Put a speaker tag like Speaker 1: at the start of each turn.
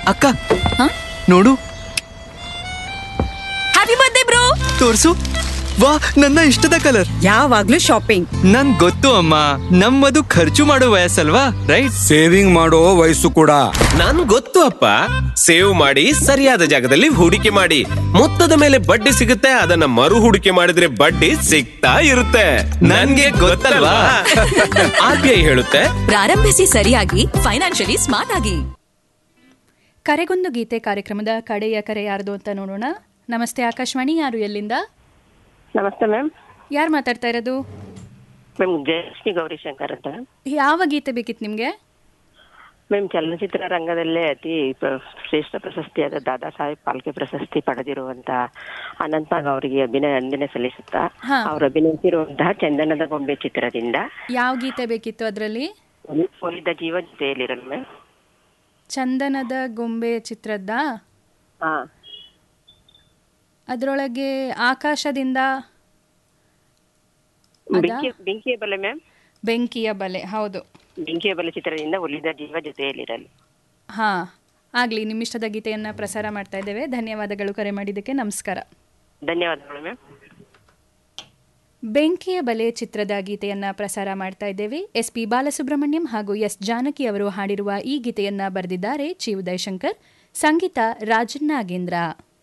Speaker 1: ಅಕ್ಕ
Speaker 2: ಹ?
Speaker 1: ನೋಡು
Speaker 2: ಹ್ಯಾಪಿ ಬರ್ತ್ಡೇ ಬ್ರೋ
Speaker 1: ತೋರ್ಸು ವಾ ನನ್ನ ಇಷ್ಟದ ಕಲರ್
Speaker 3: ಯಾವಾಗ್ಲೂ ಶಾಪಿಂಗ್
Speaker 1: ನನ್ ಗೊತ್ತು ಅಮ್ಮ ನಮ್ಮದು ಖರ್ಚು ಮಾಡೋ ವಯಸ್ಸಲ್ವಾ ರೈಟ್
Speaker 4: ಸೇವಿಂಗ್ ಮಾಡೋ ವಯಸ್ಸು ಕೂಡ
Speaker 5: ನನ್ ಗೊತ್ತು ಅಪ್ಪ ಸೇವ್ ಮಾಡಿ ಸರಿಯಾದ ಜಾಗದಲ್ಲಿ ಹೂಡಿಕೆ ಮಾಡಿ ಮೊತ್ತದ ಮೇಲೆ ಬಡ್ಡಿ ಸಿಗುತ್ತೆ ಅದನ್ನ ಮರು ಹೂಡಿಕೆ ಮಾಡಿದ್ರೆ ಬಡ್ಡಿ ಸಿಗ್ತಾ ಇರುತ್ತೆ ನನ್ಗೆ ಗೊತ್ತಲ್ವಾ ಆರ್ ಬಿ ಐ ಹೇಳುತ್ತೆ
Speaker 2: ಪ್ರಾರಂಭಿಸಿ ಸರಿಯಾಗಿ ಫೈನಾನ್ಷಿಯಲಿ ಸ್ಮಾರ್ಟ್ ಆಗಿ
Speaker 6: ಕರೆಗೊಂದು ಗೀತೆ ಕಾರ್ಯಕ್ರಮದ ಕಡೆಯ ಕರೆ ಯಾರ್ದು ಅಂತ ನೋಡೋಣ ನಮಸ್ತೆ ಆಕಾಶವಾಣಿ ಯಾರು ಎಲ್ಲಿಂದ
Speaker 7: ನಮಸ್ತೆ ಮ್ಯಾಮ್
Speaker 6: ಯಾರು ಮಾತಾಡ್ತಾ ಇರೋದು
Speaker 7: ಮ್ಯಾಮ್ ಜಯಶ್ರೀ ಗೌರಿಶಂಕರ್ ಅಂತ
Speaker 6: ಯಾವ ಗೀತೆ ಬೇಕಿತ್ತು ನಿಮಗೆ
Speaker 7: ಮ್ಯಾಮ್ ಚಲನಚಿತ್ರ ರಂಗದಲ್ಲೇ ಅತಿ ಪ್ರ- ಶ್ರೇಷ್ಠ ಪ್ರಶಸ್ತಿಯಾದ ದಾದಾ ಸಾಹೇಬ್ ಫಾಲ್ಕೆ ಪ್ರಶಸ್ತಿ ಪಡೆದಿರುವಂತ ಅನಂತಾಗ್ ಅವರಿಗೆ ಅಭಿನಯ ಅಂದಿನ ಸಲ್ಲಿಸುತ್ತಾ
Speaker 6: ಹಾ.
Speaker 7: ಅವರು ಅಭಿನಯಿಸಿರುವಂತಹ ಚಂದನದ ಗೊಂಬೆ ಚಿತ್ರದಿಂದ
Speaker 6: ಯಾವ ಗೀತೆ ಬೇಕಿತ್ತು ಅದರಲ್ಲಿ
Speaker 7: ಒಲಿದ ಜೀವ ಜೊತೆಯಲ್ಲಿರಲು ಮ್ಯಾಮ್
Speaker 6: ಚಂದನದ ಗೊಂಬೆ ಚಿತ್ರದ್ದ
Speaker 7: ಹಾ
Speaker 6: ಅದರೊಳಗೆ ಆಕಾಶದಿಂದ ಅದಾ?
Speaker 7: ಬೆಂಕಿ ಬೆಂಕಿಯ ಬಲೆ ಮ್ಯಾಮ್
Speaker 6: ಬೆಂಕಿಯ ಬಲೆ ಹೌದು
Speaker 7: ಬೆಂಕಿಯ ಬಲೆ ಚಿತ್ರದಿಂದ ಒಲಿದ ಜೀವ ಜೊತೆಯಲ್ಲಿರಲು
Speaker 6: ಹಾ ಆಗಲಿ ನಿಮ್ಮಿಷ್ಟದ ಗೀತೆಯನ್ನು ಪ್ರಸಾರ ಮಾಡ್ತಾ ಇದ್ದೇವೆ ಧನ್ಯವಾದಗಳು ಕರೆ ಮಾಡಿದ್ದಕ್ಕೆ ನಮಸ್ಕಾರ
Speaker 7: ಧನ್ಯವಾದಗಳು ಮ್ಯಾಮ್
Speaker 6: ಬೆಂಕಿಯ ಬಲೆ ಚಿತ್ರದ ಗೀತೆಯನ್ನ ಪ್ರಸಾರ ಮಾಡ್ತಾ ಇದ್ದೇವೆ ಎಸ್ ಪಿ ಬಾಲಸುಬ್ರಹ್ಮಣ್ಯಂ ಹಾಗೂ ಎಸ್ ಜಾನಕಿ ಅವರು ಹಾಡಿರುವ ಈ ಗೀತೆಯನ್ನ ಬರೆದಿದ್ದಾರೆ ಚಿ ಉದಯಶಂಕರ್ ಸಂಗೀತ ರಾಜನ್ ನಾಗೇಂದ್ರ